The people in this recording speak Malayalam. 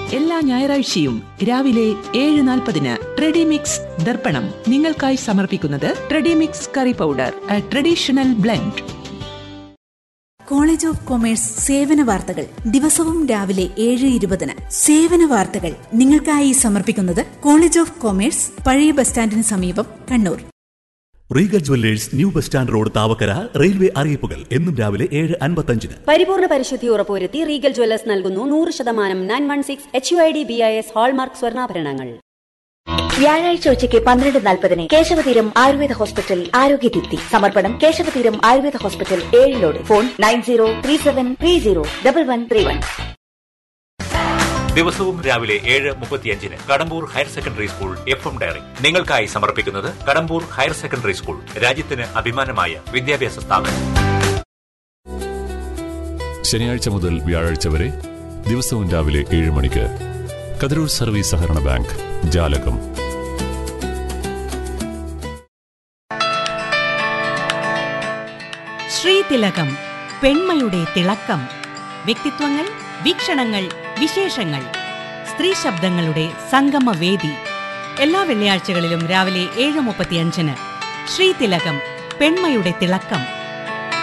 എല്ലാ ഞായറാഴ്ചയും രാവിലെ ഏഴ് നാൽപ്പതിന് ട്രെഡിമിക്സ് ദർപ്പണം നിങ്ങൾക്കായി സമർപ്പിക്കുന്നത് Tredymix curry powder traditional blend college of commerce സേവന വാർത്തകൾ ദിവസവും രാവിലെ ഏഴ് ഇരുപതിന് സേവന വാർത്തകൾ നിങ്ങൾക്കായി സമർപ്പിക്കുന്നത് കോളേജ് ഓഫ് കൊമേഴ്സ് പഴയ ബസ് സ്റ്റാൻഡിന് സമീപം Kannur Regal jewellers new bus stand road Thavakkara railway അറിയിപ്പുകൾ എന്നും രാവിലെ ഏഴ് അൻപത്തഞ്ചിന് പരിപൂർണ പരിശുദ്ധി ഉറപ്പുവരുത്തി റീഗൽ ജ്വല്ലേഴ്സ് നൽകുന്നു നൂറ് ശതമാനം nine one six H U I D B I S hallmark സ്വർണ്ണാഭരണങ്ങൾ വ്യാഴാഴ്ച ഉച്ചയ്ക്ക് പന്ത്രണ്ട് നാൽപ്പതിന് കേശവതീരം ആയുർവേദ ഹോസ്പിറ്റൽ ആരോഗ്യദീപ്തി സമർപ്പണം Keshavatheeram Ayurveda hospital Ezhilode phone nine zero three seven three zero double one three one ദിവസവും രാവിലെ ഏഴ് മുപ്പത്തിയഞ്ചിന് Kadambur higher secondary school F M diary നിങ്ങൾക്കായി സമർപ്പിക്കുന്നത് കടമ്പൂർ ഹയർ സെക്കൻഡറി സ്കൂൾ രാജ്യത്തിന് അഭിമാനമായ വിദ്യാഭ്യാസ സ്ഥാപനം ശനിയാഴ്ച മുതൽ വ്യാഴാഴ്ച വരെ ദിവസവും രാവിലെ ഏഴ് മണിക്ക് കതിരൂർ സർവീസ് സഹകരണ ബാങ്ക് ജാലകം ശ്രീതിലകം പെൺമയുടെ തിളക്കം വ്യക്തിത്വങ്ങൾ വീക്ഷണങ്ങൾ വിശേഷങ്ങൾ സ്ത്രീ ശബ്ദങ്ങളുടെ സംഗമവേദി എല്ലാ വെള്ളിയാഴ്ചകളിലും രാവിലെ ഏഴ് മുപ്പത്തിയഞ്ചിന് ശ്രീതിലകം പെൺമയുടെ തിളക്കം